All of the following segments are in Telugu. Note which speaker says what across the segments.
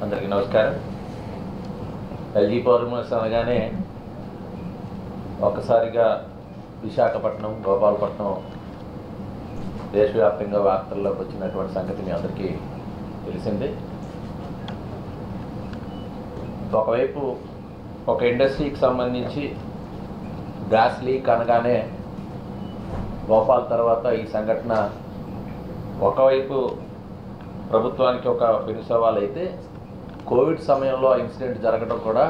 Speaker 1: అందరికీ నమస్కారం ఎల్జీ పౌర్ణమాసి అనగానే ఒక్కసారిగా విశాఖపట్నం గోపాలపట్నం దేశవ్యాప్తంగా వార్తల్లోకి వచ్చినటువంటి సంగతి మీ అందరికీ తెలిసిందే ఒకవైపు ఒక ఇండస్ట్రీకి సంబంధించి గ్యాస్ లీక్ అనగానే భోపాల్ తర్వాత ఈ సంఘటన ఒకవైపు ప్రభుత్వానికి ఒక పెను సవాల్ అయితే కోవిడ్ సమయంలో ఆ ఇన్సిడెంట్ జరగడం కూడా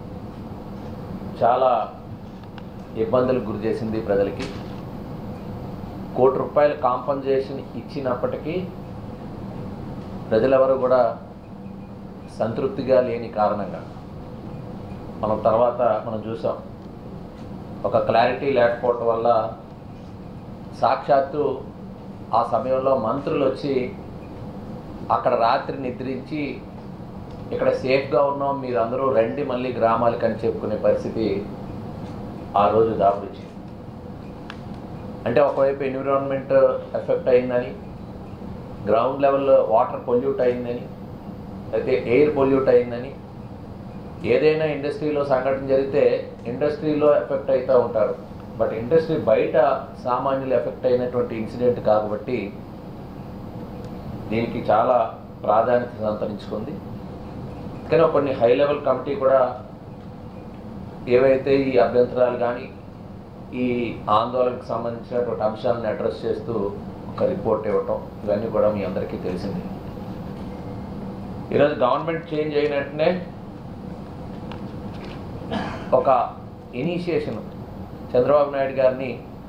Speaker 1: చాలా ఇబ్బందులకు గురి చేసింది ప్రజలకి కోటి రూపాయల కాంపన్సేషన్ ఇచ్చినప్పటికీ ప్రజలెవరు కూడా సంతృప్తిగా లేని కారణంగా మనం తర్వాత మనం చూసాం ఒక క్లారిటీ లేకపోవటం వల్ల సాక్షాత్తు ఆ సమయంలో మంత్రులు వచ్చి అక్కడ రాత్రి నిద్రించి ఇక్కడ సేఫ్గా ఉన్నాం మీరు అందరూ రండి మళ్ళీ గ్రామాలకు అని చెప్పుకునే పరిస్థితి ఆ రోజు దాపురించింది అంటే ఒకవైపు ఎన్విరాన్మెంట్ ఎఫెక్ట్ అయిందని గ్రౌండ్ లెవెల్ వాటర్ పొల్యూట్ అయిందని అయితే ఎయిర్ పొల్యూట్ అయిందని ఏదైనా ఇండస్ట్రీలో సంఘటన జరిగితే ఇండస్ట్రీలో ఎఫెక్ట్ అవుతూ ఉంటారు బట్ ఇండస్ట్రీ బయట సామాన్యులు ఎఫెక్ట్ అయినటువంటి ఇన్సిడెంట్ కాబట్టి దీనికి చాలా ప్రాధాన్యత సంతరించుకుంది కానీ కొన్ని హై లెవెల్ కమిటీ కూడా ఏవైతే ఈ అభ్యంతరాలు కానీ ఈ ఆందోళనకు సంబంధించినటువంటి అంశాలను అడ్రస్ చేస్తూ ఒక రిపోర్ట్ ఇవ్వటం ఇవన్నీ కూడా మీ అందరికీ తెలిసింది ఈరోజు గవర్నమెంట్ చేంజ్ అయిన వెంటనే ఒక ఇనిషియేషన్ చంద్రబాబు నాయుడు గారిని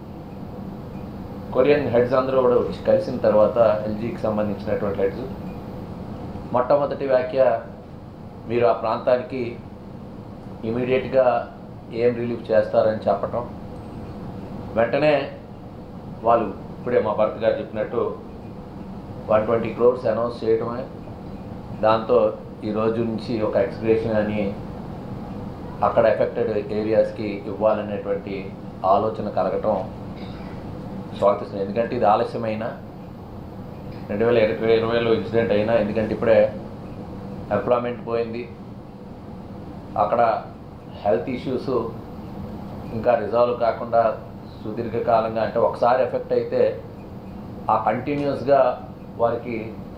Speaker 1: కొరియన్ హెడ్స్ అందరూ కూడా వచ్చి కలిసిన తర్వాత ఎల్జీకి సంబంధించినటువంటి హెడ్స్ మొట్టమొదటి వ్యాఖ్య మీరు ఆ ప్రాంతానికి ఇమీడియట్గా ఏం రిలీఫ్ చేస్తారని చెప్పటం వెంటనే వాళ్ళు ఇప్పుడే మా భర్త గారు చెప్పినట్టు వన్ ట్వంటీ క్రోర్స్ అనౌన్స్ చేయటమే దాంతో ఈ రోజు నుంచి ఒక ఎక్స్గ్రేషన్ అని అక్కడ ఎఫెక్టెడ్ ఏరియాస్కి ఇవ్వాలనేటువంటి ఆలోచన కలగటం స్వాగతిస్తుంది ఎందుకంటే ఇది ఆలస్యమైన రెండు వేల ఇరవై ఇరవైలో ఇన్సిడెంట్ అయినా ఎందుకంటే ఇప్పుడే ఎంప్లాయ్మెంట్ పోయింది అక్కడ హెల్త్ ఇష్యూస్ ఇంకా రిజాల్వ్ కాకుండా సుదీర్ఘకాలంగా అంటే ఒకసారి ఎఫెక్ట్ అయితే ఆ కంటిన్యూస్గా వారికి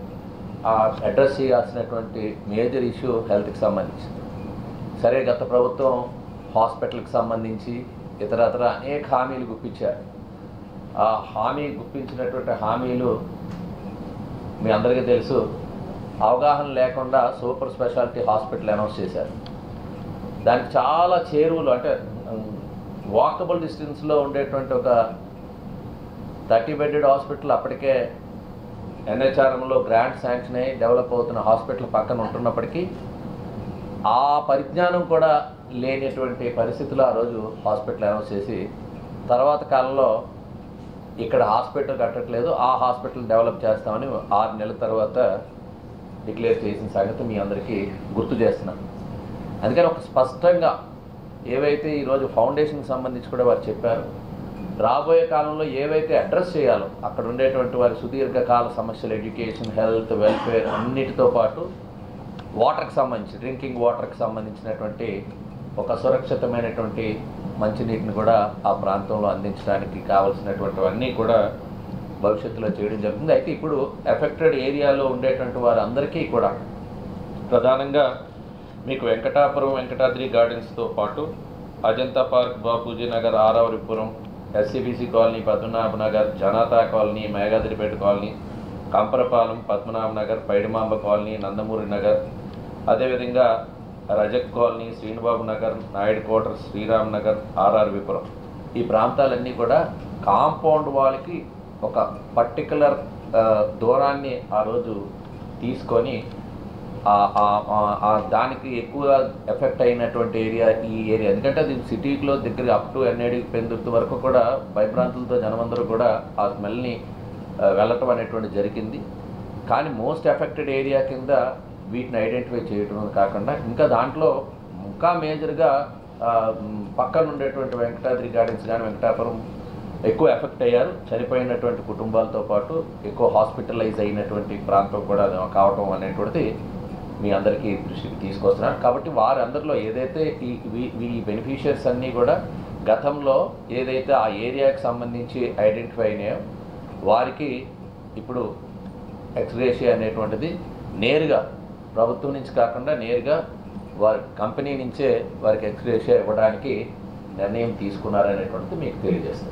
Speaker 1: అడ్రస్ చేయాల్సినటువంటి మేజర్ ఇష్యూ హెల్త్కి సంబంధించి సరే గత ప్రభుత్వం హాస్పిటల్కి సంబంధించి ఇతరతర అనేక హామీలు గుప్పించారు ఆ హామీ గుప్పించినటువంటి హామీలు మీ అందరికీ తెలుసు అవగాహన లేకుండా సూపర్ స్పెషాలిటీ హాస్పిటల్ అనౌన్స్ చేశారు దానికి చాలా చేరువలు అంటే వాకబుల్ డిస్టెన్స్లో ఉండేటువంటి ఒక థర్టీ బెడెడ్ హాస్పిటల్ అప్పటికే ఎన్హెచ్ఆర్ఎంలో గ్రాంట్ శాంక్షన్ అయ్యి డెవలప్ అవుతున్న హాస్పిటల్ పక్కన ఉంటున్నప్పటికీ ఆ పరిజ్ఞానం కూడా లేనటువంటి పరిస్థితుల్లో ఆ రోజు హాస్పిటల్ అనౌన్స్ చేసి తర్వాత కాలంలో ఇక్కడ హాస్పిటల్ కట్టట్లేదు ఆ హాస్పిటల్ డెవలప్ చేస్తామని ఆరు నెలల తర్వాత డిక్లేర్ చేసిన సంగతి మీ అందరికీ గుర్తు చేస్తున్నాను అందుకని ఒక స్పష్టంగా ఏవైతే ఈరోజు ఫౌండేషన్కి సంబంధించి కూడా వారు చెప్పారు రాబోయే కాలంలో ఏవైతే అడ్రస్ చేయాలో అక్కడ ఉండేటువంటి వారి సుదీర్ఘకాల సమస్యలు ఎడ్యుకేషన్ హెల్త్ వెల్ఫేర్ అన్నిటితో పాటు వాటర్కి సంబంధించి డ్రింకింగ్ వాటర్కి సంబంధించినటువంటి ఒక సురక్షితమైనటువంటి మంచినీటిని కూడా ఆ ప్రాంతంలో అందించడానికి కావలసినటువంటివన్నీ కూడా భవిష్యత్తులో చేయడం జరుగుతుంది అయితే ఇప్పుడు ఎఫెక్టెడ్ ఏరియాలో ఉండేటువంటి వారందరికీ కూడా ప్రధానంగా మీకు వెంకటాపురం వెంకటాద్రి గార్డెన్స్తో పాటు Ajanta park Bapuji Nagar Aravaripuram SC BC colony Padmanabha Nagar Janata colony Meghadripeta colony Kamparapalem Padmanabha Nagar Paidimamba colony Nandamuri Nagar అదేవిధంగా Rajak colony Srinibabu Nagar Naidu quarter Sriram Nagar R R Vipuram ఈ ప్రాంతాలన్నీ కూడా కాంపౌండ్ వాళ్ళకి ఒక పర్టికులర్ దూరాన్ని ఆ రోజు తీసుకొని ఆ- ఆ- ఆ- ఆ దానికి ఎక్కువ ఎఫెక్ట్ అయినటువంటి ఏరియా ఈ ఏరియా ఎందుకంటే అది సిటీలో దగ్గర అప్ టు ఎన్ఐడి పెందుర్తి వరకు కూడా భయభ్రాంతులతో జనమందరూ కూడా ఆ స్మెల్ని ఆ, వెళ్ళటం అనేటువంటి జరిగింది కానీ మోస్ట్ ఎఫెక్టెడ్ ఏరియా కింద వీటిని ఐడెంటిఫై చేయడం కాకుండా ఇంకా దాంట్లో ఇంకా మేజర్గా ఆ, మ్, పక్కన ఉండేటువంటి వెంకటాద్రి గార్డెన్స్ కానీ వెంకటాపురం ఎక్కువ ఎఫెక్ట్ అయ్యారు చనిపోయినటువంటి కుటుంబాలతో పాటు ఎక్కువ హాస్పిటలైజ్ అయినటువంటి ప్రాంతం కూడా అది కావటం అనేటువంటిది మీ అందరికీ దృష్టికి తీసుకొస్తున్నారు కాబట్టి వారందరిలో ఏదైతే ఈ ఈ- ఈ బెనిఫిషియర్స్ అన్నీ కూడా గతంలో ఏదైతే ఆ ఏరియాకి సంబంధించి ఐడెంటిఫై అయినాయో వారికి ఇప్పుడు ఎక్స్గ్రేషియా అనేటువంటిది నేరుగా ప్రభుత్వం నుంచి కాకుండా నేరుగా వారి కంపెనీ నుంచే వారికి ఎక్స్గ్రేషియా ఇవ్వడానికి నిర్ణయం తీసుకున్నారనేటువంటిది మీకు తెలియజేస్తుంది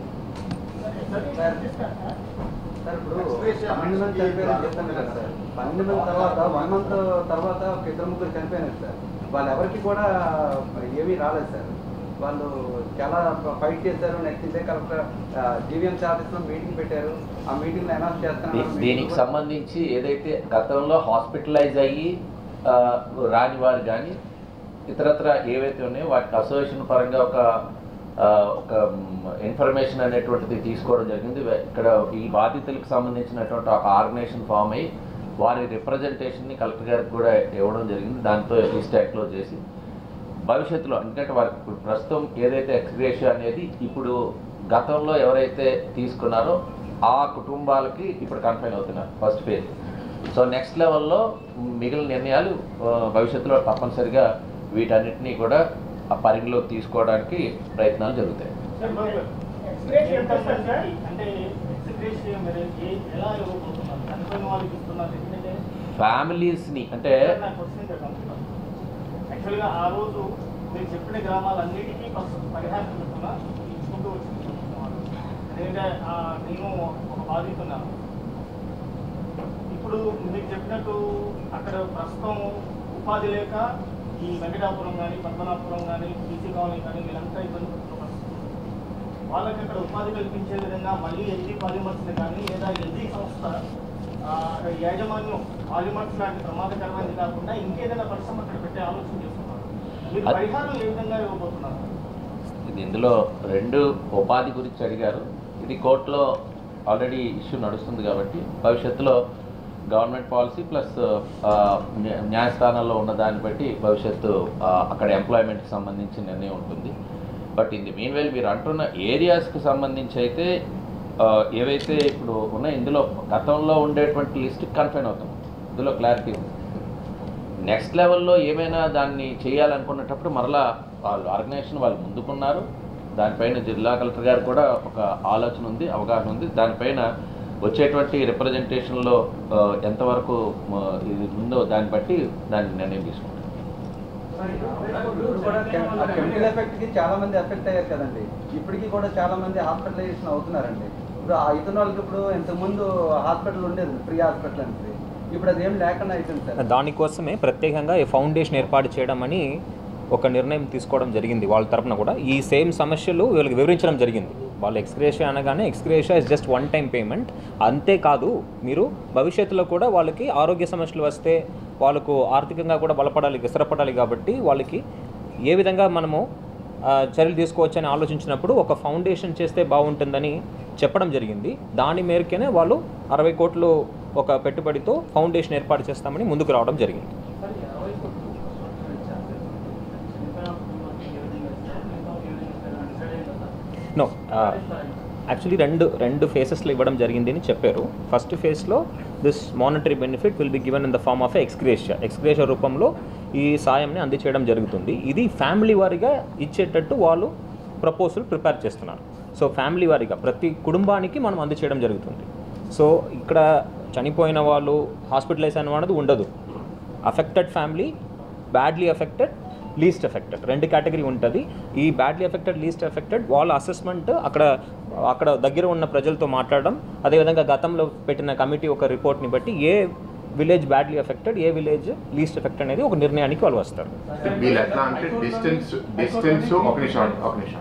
Speaker 2: సార్ ఇప్పుడు పన్నెండు మంది చనిపోయారని చెప్తాను కదా సార్ పన్నెండు మంది తర్వాత వన్ మంత్ తర్వాత ఒక ఇద్దరు ముగ్గురు చనిపోయినారు సార్ వాళ్ళు ఎవరికి కూడా ఏమీ రాలేదు సార్ వాళ్ళు చాలా ఫైట్ చేశారు నెక్స్ట్ డే కలెక్టర్ జీవీఎం ఆఫీస్లో మీటింగ్ పెట్టారు ఆ మీటింగ్లో అనౌన్స్
Speaker 1: దీ-
Speaker 2: చేస్తున్నారు
Speaker 1: దీనికి సంబంధించి ఏదైతే గతంలో హాస్పిటలైజ్ అయ్యి ఆ, రాని వారు కానీ ఇతరత్ర ఏవైతే ఉన్నాయో వాటికి అసోసియేషన్ పరంగా ఒక ఆ, ఒక ఇన్ఫర్మేషన్ అనేటువంటిది తీసుకోవడం జరిగింది వే- ఇక్కడ ఈ బాధితులకు సంబంధించినటువంటి ఒక ఆర్గనైజేషన్ ఫామ్ అయ్యి వారి రిప్రజెంటేషన్ని కలెక్టర్ గారికి కూడా ఇవ్వడం జరిగింది దాంతో లిస్ట్ క్లోజ్ చేసి భవిష్యత్తులో ఎందుకంటే వారికి ఇప్పుడు ప్రస్తుతం ఏదైతే ఎక్స్గ్రేషియా అనేది ఇప్పుడు గతంలో ఎవరైతే తీసుకున్నారో ఆ కుటుంబాలకి ఇప్పుడు కన్ఫైన్ అవుతున్నారు ఫస్ట్ ఫేజ్ సో నెక్స్ట్ లెవెల్లో మిగిలిన నిర్ణయాలు ఆ, భవిష్యత్తులో తప్పనిసరిగా వీటన్నిటినీ కూడా ఆ పరిగణలోకి తీసుకోవడానికి ప్రయత్నాలు జరుగుతాయి
Speaker 3: ఎక్స్గ్రేషియా ఎంత సార్ సార్? అంటే ఎక్స్గ్రేషియా మీరు ఏ- ఎలా ఇవ్వబోతున్నారు చనిపోయిన వాళ్ళకి ఇస్తున్నారు ఎందుకంటే
Speaker 1: ఫ్యామిలీస్ని అంటే
Speaker 3: నా క్వశ్చన్ ఇంకా కంప్లీట్ అవ్వలేదు. యాక్చువల్గా ఆ రోజు మీరు చెప్పిన గ్రామాలన్నిటికీ ఫస్ట్ పరిహారం చెప్తున్నా ఇచ్చుకుంటూ వచ్చింది ఎందుకంటే ఆ, నేను ఒక బాధితున్నాను ఇప్పుడు మీకు చెప్పినట్టు అక్కడ ప్రస్తుతం ఉపాధి లేక ఈ వెంకటాపురం కానీ పద్మనాపురం కానీ బీసీ కాలనీ కానీ వీళ్ళంతా ఇబ్బంది పడుతున్న పరిస్థితి వాళ్ళకి అక్కడ ఉపాధి కల్పించే విధంగా మళ్ళీ ఎల్జీ పాలిమర్స్ని కానీ లేదా ఎల్జీ సంస్థ ఆ, యాజమాన్యం పాలిమర్స్ లాంటి ప్రమాదకరమైనది కాకుండా ఇంకేదైనా పరిశ్రమ అక్కడ పెట్టే ఆలోచన చేస్తున్నారు మీరు
Speaker 1: అది-
Speaker 3: పరిహారం ఏ విధంగా ఇవ్వబోతున్నారు
Speaker 1: ఇది ఇందులో రెండు ఉపాధి గురించి అడిగారు ఇది కోర్టులో ఆల్రెడీ ఇష్యూ నడుస్తుంది కాబట్టి భవిష్యత్తులో గవర్నమెంట్ పాలసీ ప్లస్ న్యాయస్థానాల్లో ఉన్న దాన్ని బట్టి భవిష్యత్తు ఆ, అక్కడ ఎంప్లాయ్మెంట్కి సంబంధించి నిర్ణయం ఉంటుంది but in the meanwhile మీరు అంటున్న ఏరియాస్కి సంబంధించి అయితే ఆ, ఏవైతే ఇప్పుడు ఉన్నాయో ఇందులో గతంలో ఉండేటువంటి లిస్ట్ కన్ఫైన్ అవుతాం ఇందులో క్లారిటీ ఉంది నెక్స్ట్ లెవెల్లో ఏమైనా దాన్ని చేయాలనుకున్నప్పుడు మరలా వాళ్ళు ఆర్గనైజేషన్ వాళ్ళు ముందుకున్నారు దానిపైన జిల్లా కలెక్టర్ గారు కూడా ఒక ఆలోచన ఉంది అవగాహన ఉంది దానిపైన వచ్చేటువంటి రిప్రజెంటేషన్లో ఆ, ఎంతవరకు ఆ, ఇది ఉందో దాన్ని బట్టి దాన్ని నిర్ణయం తీసుకుంటారు
Speaker 2: ఇప్పుడు కూడా కెమికల్ ఎఫెక్ట్ కి చాలా మంది ఎఫెక్ట్ అయ్యారు కదండి ఇప్పటికీ కూడా చాలా మంది హాస్పిటలైజేషన్ అవుతున్నారండి ఇప్పుడు ఆ ఇతర వాళ్ళకి ఇప్పుడు ఇంతకుముందు హాస్పిటల్ ఉండేది ఫ్రీ హాస్పిటల్ అనేది ఇప్పుడు అది ఏం లేకుండా అయిపోయింది సార్
Speaker 4: దానికోసమే ప్రత్యేకంగా ఈ ఫౌండేషన్ ఏర్పాటు చేయడం అని ఒక నిర్ణయం తీసుకోవడం జరిగింది వాళ్ళ తరపున కూడా ఈ సేమ్ సమస్యలు వీళ్ళకి వివరించడం జరిగింది వాళ్ళు ఎక్స్గ్రేషియా అనగానే ex gratia is just one time payment అంతేకాదు మీరు భవిష్యత్తులో కూడా వాళ్ళకి ఆరోగ్య సమస్యలు వస్తే వాళ్ళకు ఆర్థికంగా కూడా బలపడాలి స్థిరపడాలి కాబట్టి వాళ్ళకి ఏ విధంగా మనము ఆ, చర్యలు తీసుకోవచ్చని ఆలోచించినప్పుడు ఒక ఫౌండేషన్ చేస్తే బాగుంటుందని చెప్పడం జరిగింది దాని మేరకేనే వాళ్ళు అరవై కోట్లు ఒక పెట్టుబడితో ఫౌండేషన్ ఏర్పాటు చేస్తామని ముందుకు రావడం జరిగింది
Speaker 3: సార్ ఇరవై కోట్లు చనిపోయిన కుటుంబానికి ఏ విధంగా ఇస్తారు మిగతా ఏ విధంగా ఇస్తారు డిసైడ్ అయ్యిందా సార్
Speaker 4: నో యాక్చువల్లీ రెండు రెండు ఫేసెస్లో ఇవ్వడం జరిగింది అని చెప్పారు ఫస్ట్ ఫేజ్లో this monetary benefit will be given in the form of ex gratia ex gratia రూపంలో ఈ సాయంని అందించడం జరుగుతుంది ఇది ఫ్యామిలీ వారీగా ఇచ్చేటట్టు వాళ్ళు ప్రపోజల్ ప్రిపేర్ చేస్తున్నారు సో ఫ్యామిలీ వారీగా ప్రతి కుటుంబానికి మనం అందచేయడం జరుగుతుంది సో ఇక్కడ చనిపోయిన వాళ్ళు హాస్పిటలైజ్ అయిన అనేది ఉండదు affected family badly affected least effected రెండు కేటగిరీ ఉంటుంది ఈ బ్యాడ్లీ ఎఫెక్టెడ్ లీస్ట్ ఎఫెక్టెడ్ వాళ్ళ అసెస్మెంట్ అక్కడ అక్కడ దగ్గర ఉన్న ప్రజలతో మాట్లాడడం అదేవిధంగా గతంలో పెట్టిన కమిటీ ఒక రిపోర్ట్ని బట్టి ఏ విలేజ్ బ్యాడ్లీ ఎఫెక్టెడ్ ఏ విలేజ్ లీస్ట్ ఎఫెక్ట్ అనేది ఒక నిర్ణయానికి వాళ్ళు వస్తారు
Speaker 5: వీళ్ళు ఎట్లా అంటే డిస్టెన్స్ డిస్టెన్స్ ఒక నిమిషం ఒక నిమిషం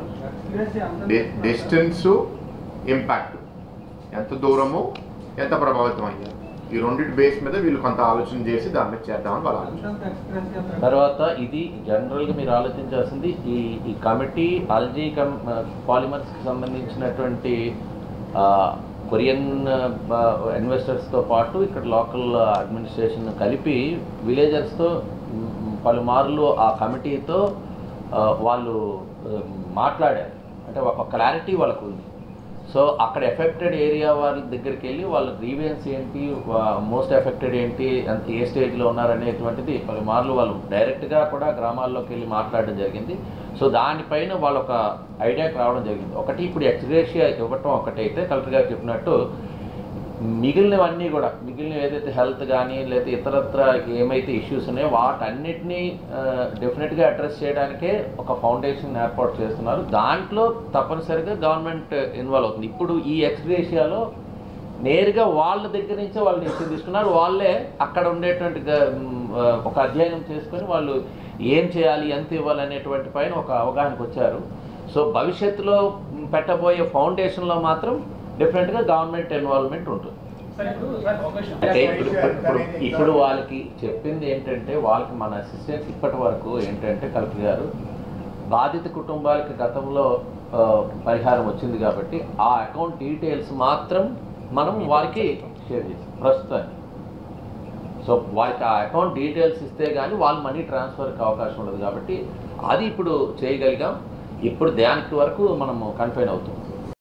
Speaker 5: డిస్టెన్స్ ఇంపాక్ట్ ఎంత దూరము ఎంత ప్రభావితం అయ్యారు ఈ రెండింటి బేస్ మీద వీళ్ళు కొంత ఆలోచన చేసి దాని మీద చేద్దామని వాళ్ళ ఆలోచన
Speaker 1: తర్వాత ఇది జనరల్గా మీరు ఆలోచించాల్సింది ఈ ఈ కమిటీ ఆల్జీ కమ్ పాలిమర్స్కి సంబంధించినటువంటి ఆ, కొరియన్ ఇన్వెస్టర్స్తో పాటు ఇక్కడ లోకల్ అడ్మినిస్ట్రేషన్ కలిపి విలేజర్స్తో పలుమార్లు ఆ కమిటీతో ఆ, వాళ్ళు ఆ, మాట్లాడారు అంటే ఒక క్లారిటీ వాళ్ళకు ఉంది సో అక్కడ ఎఫెక్టెడ్ ఏరియా వాళ్ళ దగ్గరికి వెళ్ళి వాళ్ళ గ్రీవియన్స్ ఏంటి మోస్ట్ ఎఫెక్టెడ్ ఏంటి అంత ఏ స్టేజ్లో ఉన్నారనేటువంటిది పలుమార్లు వాళ్ళు డైరెక్ట్గా కూడా గ్రామాల్లోకి వెళ్ళి మాట్లాడడం జరిగింది సో దానిపైన వాళ్ళు ఒక ఐడియాకి రావడం జరిగింది ఒకటి ఇప్పుడు ఎక్స్గ్రేషియా ఇవ్వటం ఒకటైతే కలెక్టర్ గారు చెప్పినట్టు మిగిలినవన్నీ కూడా మిగిలిన ఏదైతే హెల్త్ కానీ లేదా ఇతరత్ర ఏమైతే ఇష్యూస్ ఉన్నాయో వాటన్నిటినీ డెఫినెట్గా అడ్రస్ చేయడానికే ఒక ఫౌండేషన్ ఏర్పాటు చేస్తున్నారు దాంట్లో తప్పనిసరిగా గవర్నమెంట్ ఇన్వాల్వ్ అవుతుంది ఇప్పుడు ఈ ఎక్స్గ్రేషియాలో నేరుగా వాళ్ళ దగ్గర నుంచే వాళ్ళు నిశ్చయం తీసుకున్నారు వాళ్ళే అక్కడ ఉండేటువంటి గ- మ్, ఆ, ఒక అధ్యయనం చేసుకొని వాళ్ళు ఏం చేయాలి ఎంత ఇవ్వాలి అనేటువంటి పైన ఒక అవగాహనకు వచ్చారు సో భవిష్యత్తులో మ్, పెట్టబోయే ఫౌండేషన్లో మాత్రం డెఫినెట్గా గవర్నమెంట్ ఇన్వాల్వ్మెంట్ ఉంటుంది
Speaker 3: సార్ ఇప్పుడు సార్ ఒక విషయం.
Speaker 1: అంటే ఇప్పుడు ఇప్పుడు ఇప్పుడు వాళ్ళకి చెప్పింది ఏంటంటే వాళ్ళకి మన అసిస్టెంట్స్ ఇప్పటి వరకు ఏంటంటే కలెక్టర్ గారు బాధిత కుటుంబాలకి గతంలో ఆ, పరిహారం వచ్చింది కాబట్టి ఆ అకౌంట్ డీటెయిల్స్ మాత్రం మనం వారికి షేర్ చేస్తాం ప్రస్తుతానికి సో వారికి ఆ అకౌంట్ డీటెయిల్స్ ఇస్తే కానీ వాళ్ళు మనీ ట్రాన్స్ఫర్కి అవకాశం ఉండదు కాబట్టి అది ఇప్పుడు చేయగలిగాం ఇప్పుడు దానికి వరకు మనము కన్ఫైన్ అవుతాం